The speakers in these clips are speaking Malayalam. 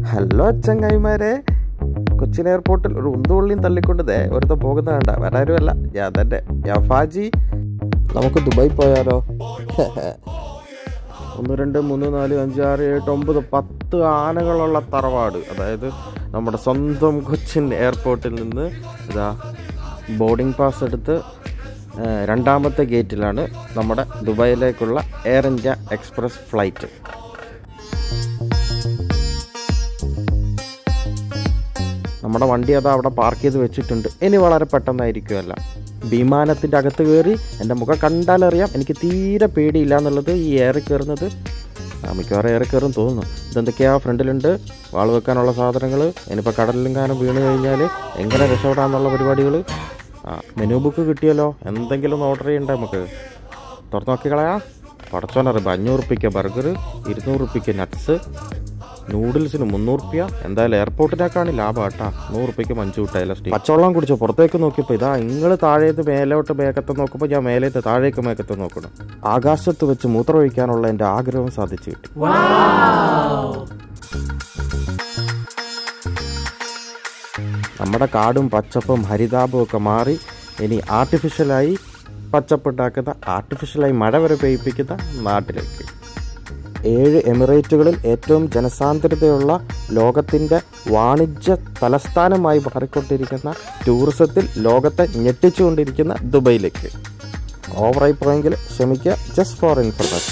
ഹലോ ചങ്ങായിമാരെ കൊച്ചിൻ എയർപോർട്ടിൽ ഒരു ഉന്തുവള്ളിയും തള്ളിക്കൊണ്ട് ദേ ഒരുത്ത പോകുന്ന വേണ്ട വരാരുമല്ല ഞാൻ തന്നെ യഫാജി നമുക്ക് ദുബായ് പോയാലോ ഒന്ന് രണ്ട് മൂന്ന് നാല് അഞ്ച് ആറ് ഏഴ് ഒമ്പത് പത്ത് ആനകളുള്ള തറവാട് അതായത് നമ്മുടെ സ്വന്തം കൊച്ചിൻ എയർപോർട്ടിൽ നിന്ന് ഇതാ ബോർഡിംഗ് പാസ് എടുത്ത് ആ, രണ്ടാമത്തെ ഗേറ്റിലാണ് നമ്മുടെ ദുബായിലേക്കുള്ള എയർ ഇന്ത്യ എക്സ്പ്രസ് ഫ്ലൈറ്റ് നമ്മുടെ വണ്ടി അതാ അവിടെ പാർക്ക് ചെയ്ത് വെച്ചിട്ടുണ്ട് ഇനി വളരെ പെട്ടെന്നായിരിക്കുമല്ല വിമാനത്തിൻ്റെ അകത്ത് കയറി എൻ്റെ മുഖം കണ്ടാലറിയാം എനിക്ക് തീരെ പേടിയില്ല എന്നുള്ളത് ഈ എയറിൽ കയറുന്നത് ആ, മിക്കവാറും ഏറെ കയറും തോന്നുന്നു ഇതെന്തൊക്കെയാ ഫ്രണ്ടിലുണ്ട് വാൾ വെക്കാനുള്ള സാധനങ്ങൾ ഇനിയിപ്പോൾ കടലിലെങ്ങാനും വീണ് കഴിഞ്ഞാൽ എങ്ങനെ രക്ഷപ്പെടാന്നുള്ള പരിപാടികൾ ആ മെനു ബുക്ക് കിട്ടിയല്ലോ എന്തെങ്കിലും ഒന്ന് ഓർഡർ ചെയ്യണ്ടേ നമുക്ക് തുറന്നു നോക്കിക്കളയാ പടച്ചോനറിയാം അഞ്ഞൂറ് റുപ്യക്ക് ബർഗർ ഇരുന്നൂറ് റുപ്യക്ക് നട്ട്സ് നൂഡിൽസിന് മുന്നൂറ് റുപ്യ എന്തായാലും എയർപോർട്ടിനേക്കാണ് ലാഭം കേട്ടാ നൂറ് റുപ്യക്ക് മഞ്ചു കിട്ടായില്ല സ്റ്റീ പച്ചവെള്ളം കുടിച്ചു പുറത്തേക്ക് നോക്കിയപ്പോൾ ഇതാ നിങ്ങൾ താഴേത്ത് മേലോട്ട് മേക്കത്ത് നോക്കുമ്പോൾ ഞാൻ മേലേത്ത് താഴേക്ക് മേക്കത്ത് നോക്കണം ആകാശത്ത് വെച്ച് മൂത്രമൊഴിക്കാനുള്ള എൻ്റെ ആഗ്രഹം സാധിച്ചു കിട്ടി നമ്മുടെ കാടും പച്ചപ്പും ഹരിതാപവും ഒക്കെ മാറി ഇനി ആർട്ടിഫിഷ്യലായി പച്ചപ്പുണ്ടാക്കുന്ന ആർട്ടിഫിഷ്യലായി മഴ വരെ പെയ്യിപ്പിക്കുന്ന നാട്ടിലേക്ക് ഏഴ് എമിറേറ്റുകളിൽ ഏറ്റവും ജനസാന്ദ്രതയുള്ള ലോകത്തിൻ്റെ വാണിജ്യ തലസ്ഥാനമായി മാറിക്കൊണ്ടിരിക്കുന്ന ടൂറിസത്തിൽ ലോകത്തെ ഞെട്ടിച്ചുകൊണ്ടിരിക്കുന്ന ദുബൈയിലേക്ക് ഓവറായി പോയെങ്കിൽ ക്ഷമിക്കുക just for information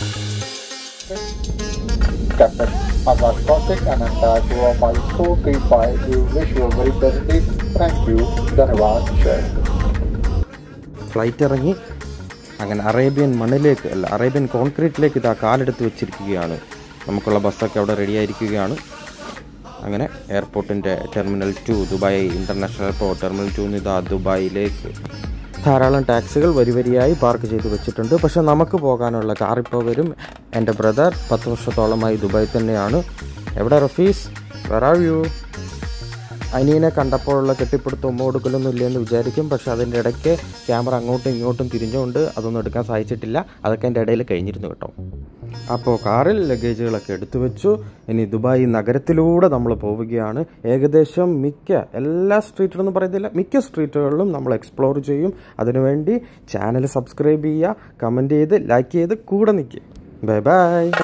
Captain Ahmad Kautik and entire crew of my 435 we wish you a very best day. Thank you. Dhanavad. Share. Flight ഇറങ്ങി അങ്ങനെ അറേബ്യൻ മണ്ണിലേക്ക് അല്ല അറേബ്യൻ കോൺക്രീറ്റിലേക്ക് ഇതാ കാലെടുത്ത് വെച്ചിരിക്കുകയാണ് നമുക്കുള്ള ബസ്സൊക്കെ അവിടെ റെഡി ആയിരിക്കുകയാണ് അങ്ങനെ എയർപോർട്ടിൻ്റെ terminal two Dubai international airport terminal two ഇതാ ദുബായിലേക്ക് ധാരാളം ടാക്സികൾ വരി വരിയായി പാർക്ക് ചെയ്ത് വെച്ചിട്ടുണ്ട് പക്ഷെ നമുക്ക് പോകാനുള്ള കാർ ഇപ്പോൾ വരും എൻ്റെ ബ്രദർ പത്ത് വർഷത്തോളമായി ദുബായ് തന്നെയാണ് എവിടെ റഫീസ് വെറാവ് യു അനിയനെ കണ്ടപ്പോഴുള്ള കെട്ടിപ്പിടുത്തം ഉമ്മ കൊടുക്കലൊന്നും ഇല്ലെന്ന് വിചാരിക്കും പക്ഷെ അതിൻ്റെ ഇടയ്ക്ക് ക്യാമറ അങ്ങോട്ടും ഇങ്ങോട്ടും തിരിഞ്ഞുകൊണ്ട് അതൊന്നും എടുക്കാൻ സാധിച്ചിട്ടില്ല അതൊക്കെ എൻ്റെ ഇടയിൽ കഴിഞ്ഞിരുന്നു കേട്ടോ അപ്പോൾ കാറിൽ ലഗേജുകളൊക്കെ എടുത്തു വെച്ചു ഇനി ദുബായ് നഗരത്തിലൂടെ നമ്മൾ പോവുകയാണ് ഏകദേശം മിക്ക എല്ലാ സ്ട്രീറ്റുകളെന്ന് പറയുന്നില്ല മിക്ക സ്ട്രീറ്റുകളിലും നമ്മൾ എക്സ്പ്ലോർ ചെയ്യും അതിനുവേണ്ടി ചാനൽ സബ്സ്ക്രൈബ് ചെയ്യുക കമൻറ്റ് ചെയ്ത് ലൈക്ക് ചെയ്ത് കൂടെ നിൽക്കുക ബൈ ബൈ